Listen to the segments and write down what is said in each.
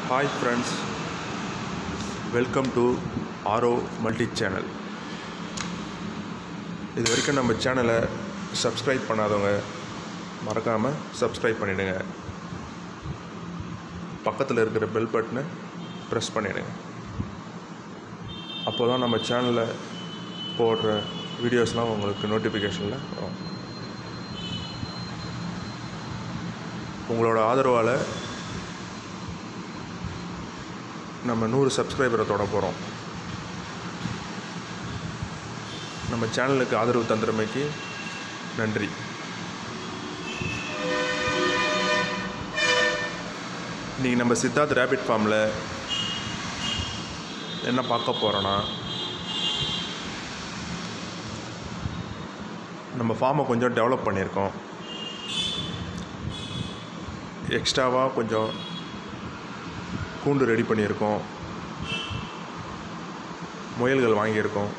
hi friends welcome to arrow multi channel இது வரைக்கும் நம்ம சேனலை சப்ஸ்கிரைப் பண்ணாதவங்க மறக்காமல் சப்ஸ்கிரைப் பண்ணிவிடுங்க பக்கத்தில் இருக்கிற பெல் பட்டனை ப்ரெஸ் பண்ணிவிடுங்க அப்போ தான் நம்ம சேனலில் போடுற வீடியோஸ்லாம் உங்களுக்கு நோட்டிஃபிகேஷனில் வரும் உங்களோட ஆதரவால் நம்ம நூறு சப்ஸ்கிரைபரை தொட போகிறோம் நம்ம சேனலுக்கு ஆதரவு தந்துறமைக்கு நன்றி இன்றைக்கி நம்ம சித்தார்த் ரேபிட் ஃபார்மில் என்ன பார்க்க போகிறோன்னா நம்ம ஃபார்மை கொஞ்சம் டெவலப் பண்ணியிருக்கோம் எக்ஸ்ட்ராவாக கொஞ்சம் கூண்டு ரெடி பண்ணியிருக்கோம் முயல்கள் வாங்கியிருக்கோம்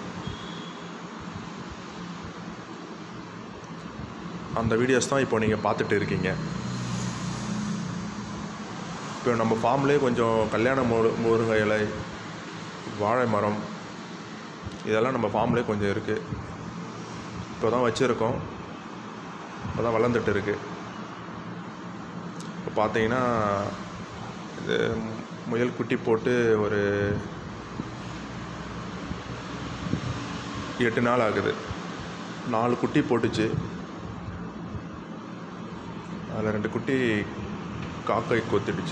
அந்த வீடியோஸ் தான் இப்போ நீங்கள் பார்த்துட்டு இருக்கீங்க இப்போ நம்ம ஃபார்ம்லேயே கொஞ்சம் கல்யாண முரு முருங்கை இலை வாழை மரம் இதெல்லாம் நம்ம ஃபார்ம்லேயே கொஞ்சம் இருக்குது இப்போ தான் வச்சுருக்கோம் இப்போ தான் வளர்ந்துட்டு இருக்குது இப்போ பார்த்தீங்கன்னா இது முயல் குட்டி போட்டு ஒரு எட்டு நாள் ஆகுது நாலு குட்டி போட்டுச்சு அதில் ரெண்டு குட்டி காக்கை கொத்திடுச்சு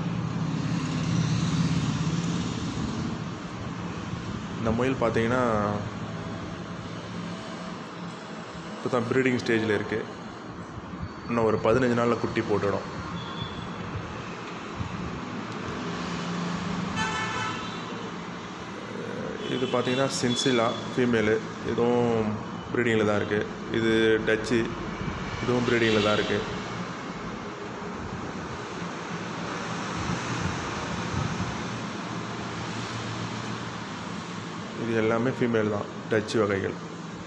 இந்த முயல் பார்த்தீங்கன்னா இப்போ தான் ப்ரீடிங் ஸ்டேஜில் இருக்குது இன்னும் ஒரு பதினஞ்சு நாளில் குட்டி போட்டுடும் இது பார்த்தீங்கன்னா சின்சிலா ஃபீமேலு இதுவும் ப்ரீடிங்கில் தான் இருக்குது இது டச்சு இதுவும் ப்ரீடிங்கில் தான் இருக்குது இது எல்லாமே ஃபீமேல் தான் டச்சு வகைகள்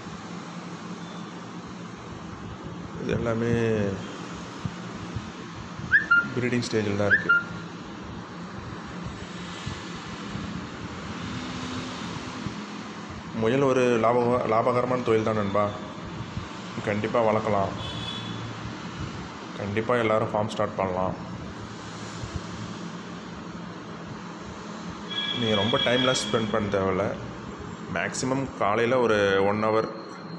இது எல்லாமே ப்ரீடிங் ஸ்டேஜில் தான் இருக்குது முயல் ஒரு லாப லாபகரமான தொழில் தான் நண்பா கண்டிப்பாக வளர்க்கலாம் கண்டிப்பாக எல்லோரும் ஃபார்ம் ஸ்டார்ட் பண்ணலாம் நீங்கள் ரொம்ப டைம்லாம் ஸ்பெண்ட் பண்ண தேவையில்ல மேக்ஸிமம் காலையில் ஒரு ஒன் ஹவர்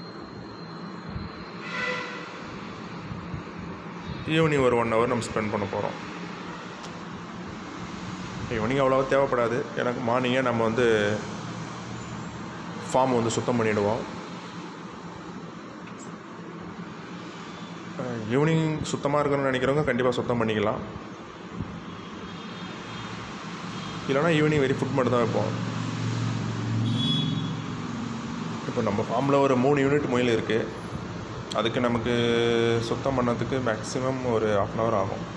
ஈவினிங் ஒரு ஒன் ஹவர் நம்ம ஸ்பெண்ட் பண்ண போகிறோம் ஈவினிங் அவ்வளோவா தேவைப்படாது எனக்கு மார்னிங்கே நம்ம வந்து ஃபார்ம் வந்து சுத்தம் பண்ணிவிடுவோம் ஈவினிங் சுத்தமாக இருக்கணும்னு நினைக்கிறவங்க கண்டிப்பாக சுத்தம் பண்ணிக்கலாம் இல்லைனா ஈவினிங் வெரி ஃபுட் மட்டும் தான் வைப்போம் இப்போ நம்ம ஃபார்மில் ஒரு மூணு யூனிட் முயல் இருக்குது அதுக்கு நமக்கு சுத்தம் பண்ணதுக்கு மேக்ஸிமம் ஒரு ஆஃப் அன் ஹவர் ஆகும்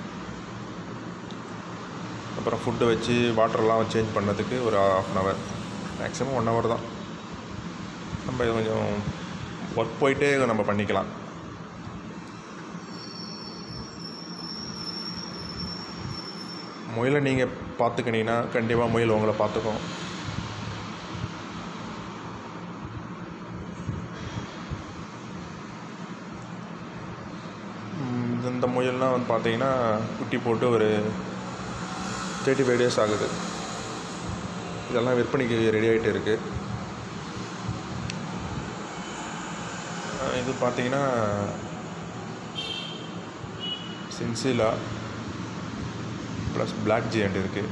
அப்புறம் ஃபுட்டு வச்சு வாட்டர்லாம் சேஞ்ச் பண்ணதுக்கு ஒரு of an hour maximum one hour தான் நம்ம இது கொஞ்சம் ஒர்க் போயிட்டே நம்ம பண்ணிக்கலாம் முயலை நீங்கள் பார்த்துக்கினீங்கன்னா கண்டிப்பாக முயல் உங்களை பார்த்துக்கும் இந்த முயல்லாம் வந்து பார்த்தீங்கன்னா குட்டி போட்டு ஒரு தேர்ட்டி ஃபைவ் டேஸ் ஆகுது இதெல்லாம் விற்பனைக்கு ரெடி ஆகிட்டு இருக்குது இது பார்த்தீங்கன்னா சின்சிலா ப்ளஸ் பிளாக் ஜியண்ட் இருக்குது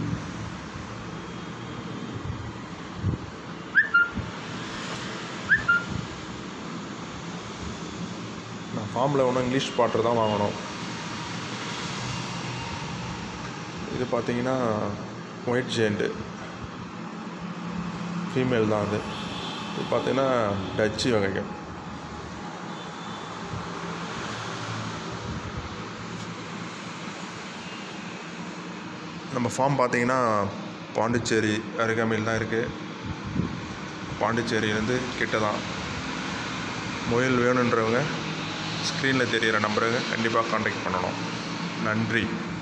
நான் ஃபார்மில் ஒன்றும் இங்கிலீஷ் வாட்டர் தான் வாங்கணும் இது பார்த்தீங்கன்னா ஒயிட் ஜெயண்ட்டு ஃபீமேல் தான் அது இது பார்த்தீங்கன்னா டச்சு வகைகள் நம்ம ஃபார்ம் பார்த்தீங்கன்னா பாண்டிச்சேரி அருகாமையில் தான் இருக்குது பாண்டிச்சேரியிலேருந்து கிட்ட தான் முயல் வேணுன்றவங்க ஸ்க்ரீனில் தெரிகிற நம்பரை கண்டிப்பாக காண்டாக்ட் பண்ணணும் நன்றி